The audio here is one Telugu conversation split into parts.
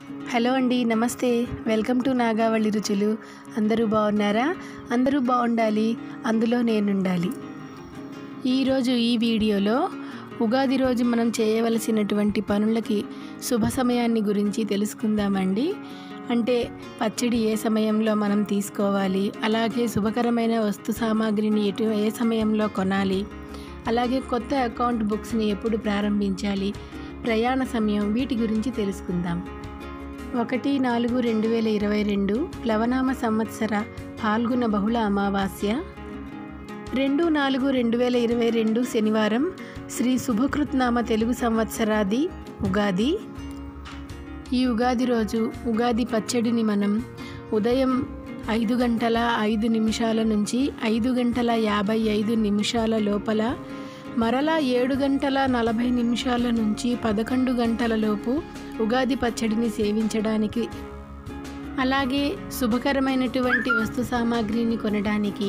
హలో అండి నమస్తే వెల్కమ్ టు నాగావళి రుచులు అందరూ బాగున్నారా అందరూ బాగుండాలి అందులో నేనుండాలి ఈరోజు ఈ వీడియోలో ఉగాది రోజు మనం చేయవలసినటువంటి పనులకి శుభ సమయాన్ని గురించి తెలుసుకుందామండి అంటే పచ్చడి ఏ సమయంలో మనం తీసుకోవాలి అలాగే శుభకరమైన వస్తు సామాగ్రిని ఎటు ఏ సమయంలో కొనాలి అలాగే కొత్త అకౌంట్ బుక్స్ని ఎప్పుడు ప్రారంభించాలి ప్రయాణ సమయం వీటి గురించి తెలుసుకుందాం ఒకటి నాలుగు రెండు వేల ఇరవై రెండు ప్లవనామ సంవత్సర పాల్గొన బహుళ అమావాస్య రెండు నాలుగు రెండు వేల ఇరవై రెండు శనివారం శ్రీ శుభకృత్నామ తెలుగు సంవత్సరాది ఉగాది ఈ ఉగాది రోజు ఉగాది పచ్చడిని మనం ఉదయం ఐదు గంటల ఐదు నిమిషాల నుంచి ఐదు గంటల యాభై ఐదు నిమిషాల లోపల మరలా ఏడు గంటల నలభై నిమిషాల నుంచి పదకొండు గంటల లోపు ఉగాది పచ్చడిని సేవించడానికి అలాగే శుభకరమైనటువంటి వస్తు సామాగ్రిని కొనడానికి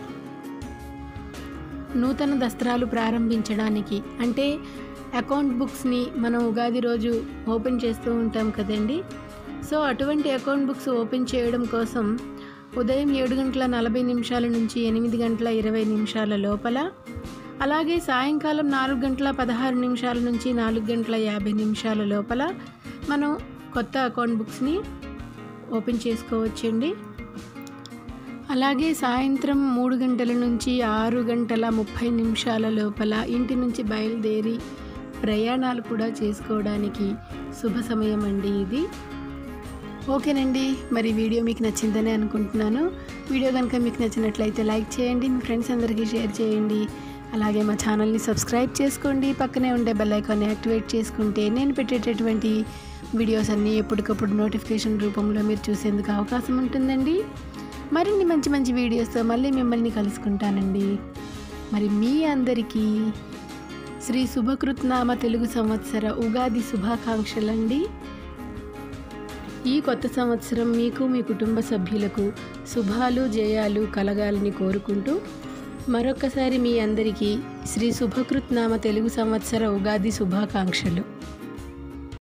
నూతన దస్త్రాలు ప్రారంభించడానికి అంటే అకౌంట్ బుక్స్ని మనం ఉగాది రోజు ఓపెన్ చేస్తూ ఉంటాం కదండి సో అటువంటి అకౌంట్ బుక్స్ ఓపెన్ చేయడం కోసం ఉదయం ఏడు గంటల నలభై నిమిషాల నుంచి ఎనిమిది గంటల ఇరవై నిమిషాల లోపల అలాగే సాయంకాలం నాలుగు గంటల పదహారు నిమిషాల నుంచి నాలుగు గంటల యాభై నిమిషాల లోపల మనం కొత్త అకౌంట్ బుక్స్ని ఓపెన్ చేసుకోవచ్చండి అలాగే సాయంత్రం మూడు గంటల నుంచి ఆరు గంటల ముప్పై నిమిషాల లోపల ఇంటి నుంచి బయలుదేరి ప్రయాణాలు కూడా చేసుకోవడానికి శుభ సమయం అండి ఇది ఓకేనండి మరి వీడియో మీకు నచ్చిందని అనుకుంటున్నాను వీడియో కనుక మీకు నచ్చినట్లయితే లైక్ చేయండి మీ ఫ్రెండ్స్ అందరికీ షేర్ చేయండి అలాగే మా ఛానల్ని సబ్స్క్రైబ్ చేసుకోండి పక్కనే ఉండే బెల్ ఐకాన్ని యాక్టివేట్ చేసుకుంటే నేను పెట్టేటటువంటి వీడియోస్ అన్నీ ఎప్పటికప్పుడు నోటిఫికేషన్ రూపంలో మీరు చూసేందుకు అవకాశం ఉంటుందండి మరిన్ని మంచి మంచి వీడియోస్తో మళ్ళీ మిమ్మల్ని కలుసుకుంటానండి మరి మీ అందరికీ శ్రీ శుభకృత్నామ తెలుగు సంవత్సర ఉగాది శుభాకాంక్షలండి ఈ కొత్త సంవత్సరం మీకు మీ కుటుంబ సభ్యులకు శుభాలు జయాలు కలగాలని కోరుకుంటూ మరొకసారి మీ అందరికీ శ్రీ శుభకృత్నామ తెలుగు సంవత్సర ఉగాది శుభాకాంక్షలు